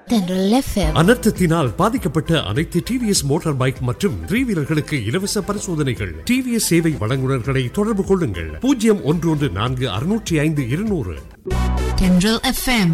தென்றல் எஃப்எம் அனர்த்தத்தினால் பாதிக்கப்பட்ட அனைத்து டிவிஎஸ் மோட்டார் பைக் மற்றும் த்ரீ வீலர்களுக்கு இலவச பரிசோதனைகள் டிவிஎஸ் சேவை வழங்குநர்களை தொடர்பு கொள்ளுங்கள் பூஜ்ஜியம் ஒன்று ஒன்று நான்கு அறுநூற்றி ஐந்து இருநூறு தென்றல் எஃப்எம்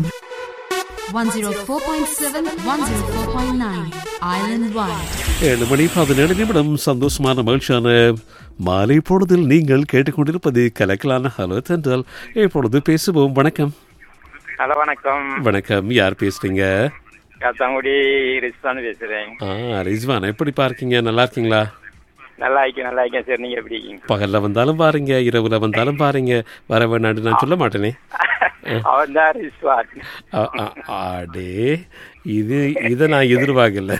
104.7 104.9 Island Wide ஏழு மணி பதினேழு நிமிடம் சந்தோஷமான மகிழ்ச்சியான மாலை பொழுதில் நீங்கள் கேட்டுக்கொண்டிருப்பது கலக்கலான ஹலோ தென்றல் இப்பொழுது பேசுவோம் வணக்கம் ஹலோ வணக்கம் வணக்கம் யார் பேசுறீங்க காத்தாங்குடி ரிஸ்வான் பேசுறேன் ஆ ரிஸ்வான் எப்படி பார்க்கீங்க நல்லா இருக்கீங்களா நல்லா இருக்கேன் நல்லா இருக்கேன் சார் நீங்க எப்படி இருக்கீங்க பகல்ல வந்தாலும் பாருங்க இரவுல வந்தாலும் பாருங்க வர வேணாண்டு நான் சொல்ல மாட்டேனே அவன் தான் ரிஸ்வான் அ- அ- அடே இது இதை நான் எதிர்பார்க்கல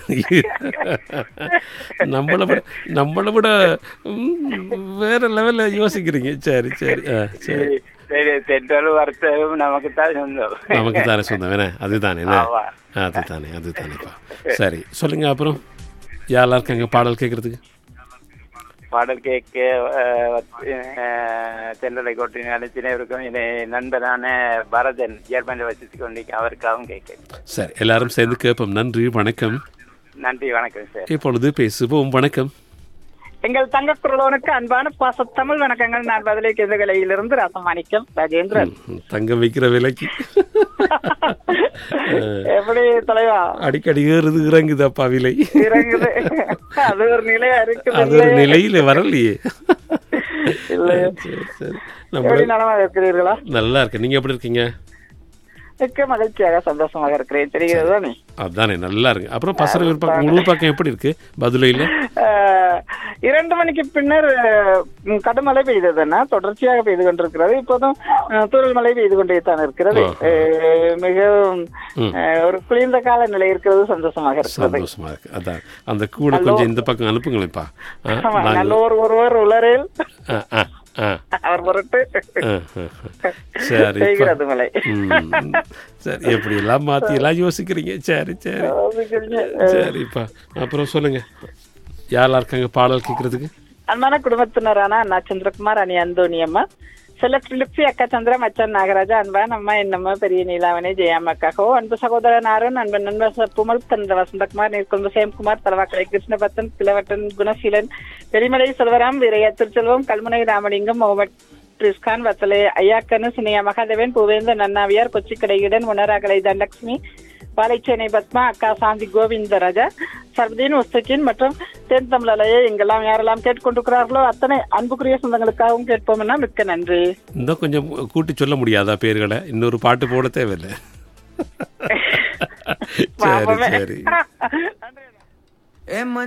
நம்மளை விட நம்மளை விட ம், வேற லெவல்ல யோசிக்கிறீங்க சரி சரி ஆ, சரி சரி தென்றல் வருத்தம் நமக்கு தான் சொந்தம் நமக்கு தானே சொந்தம் வேணே அதுதானே என்ன? ஆமா. அதுதானே அதுதானேப்பா சரி சொல்லுங்க அப்புறம் யாரெல்லாம் இருக்காங்க பாடல் கேட்கறதுக்கு பாடல் கேட்க தென்றலை கொட்டி நினைச்சினருக்கும் என் நண்பனான பரதன் ஜெர்மனில் வசித்து கொண்டிருக்கேன் அவருக்காகவும் கேட்க சரி எல்லாரும் சேர்ந்து கேட்போம் நன்றி வணக்கம் நன்றி வணக்கம் சார் இப்பொழுது பேசுவோம் வணக்கம் எங்கள் தங்க குரலோனுக்கு அன்பான பாச தமிழ் வணக்கங்கள் நான் பதிலை கேதுகலையிலிருந்து ரசமாணிக்கம் ராஜேந்திரன் ம், தங்கம் வைக்கிற விலைக்கு எப்படி தலைவா அடிக்கடி ஏறுது இறங்குதப்பா விலை இறங்குது அது ஒரு நிலையா இருக்குது அது ஒரு நிலையில வரலையே இல்லையே. சரி சரி எப்படி நம்ம நலமா இருக்கிறீர்களா நல்லா இருக்கு நீங்க எப்படி இருக்கீங்க மிக்க மகிழ்ச்சியாக சந்தோஷமாக இருக்கிறேன் தெரிகிறது தானே அதானே நல்லா இருக்கு அப்புறம் பசங்க ஊர் பக்கம் உங்க ஊர் பக்கம் எப்படி இருக்கு பதுளையில ஆஹ், இரண்டு மணிக்கு பின்னர் ம், கடுமழை பெய்ததுன்னா தொடர்ச்சியாக பெய்து கொண்டிருக்கிறது இப்போதும் அஹ், தூறல் மழை பெய்து கொண்டே தான் இருக்கிறது அஹ், மிகவும் அஹ், ஒரு குளிர்ந்த கால நிலை இருக்கிறது சந்தோஷமாக இருக்கிறது சந்தோஷமா இருக்கு அதான் அந்த கூட கொஞ்சம் இந்த பக்கம் அனுப்புங்களேன்ப்பா ஆ, ஆமா, நாங்க- நல்லோர் ஒருவர் உளரில் ஆ, ஆ, ஆ, அவர் பொருட்டு ஆ, ஆ, ஆ. சரி செய்கிறது மலை ம், சரி எப்படி எல்லாம் மாத்தி எல்லாம் யோசிக்கிறீங்க சரி சரி சரிப்பா அப்புறம் சொல்லுங்க யாரெல்லாம் இருக்காங்க பாடல் கேட்கறதுக்கு அன்பான குடும்பத்தினரான அண்ணா சந்திரகுமார் அணி அந்தோணி அம்மா செல்ல பிலிப்சி அக்கா சந்திர மச்சான் நாகராஜா அன்பான் அம்மா என்னம்மா பெரிய நீலாவணி ஜெயாமக்காகோ அன்பு சகோதரன் ஆரன் அன்பு நண்பர் ச- புமல் தந்த வசந்தகுமார் நீர்கொண்டு சேம்குமார் தலவாக்கலை கிருஷ்ணபத்தன் கிளவட்டன் குணசீலன் பெருமலை செல்வராம் வீரையா திருச்செல்வம் கல்முனை ராமலிங்கம் முகமது ரிஸ்கான் வத்தலை ஐயாக்கனு சினியா மகாதேவன் பூவேந்தர் நன்னாவியார் கொச்சிக்கடையுடன் உணராகலை தனலட்சுமி பாலைச்சேனை பத்மா அக்கா சாந்தி கோவிந்தராஜா சர்வதீன் உஸ்தகின் மற்றும் தென் தமிழலையை எங்கெல்லாம் யாரெல்லாம் கேட்டுக்கொண்டிருக்கிறார்களோ அத்தனை அன்புக்குரிய சொந்தங்களுக்காகவும் கேட்போம்னா மிக்க நன்றி இன்னும் கொஞ்சம் கூட்டி சொல்ல முடியாதா பேர்களை இன்னொரு பாட்டு போட தேவையில்லை சரி பாவமே. சரி நன்றி.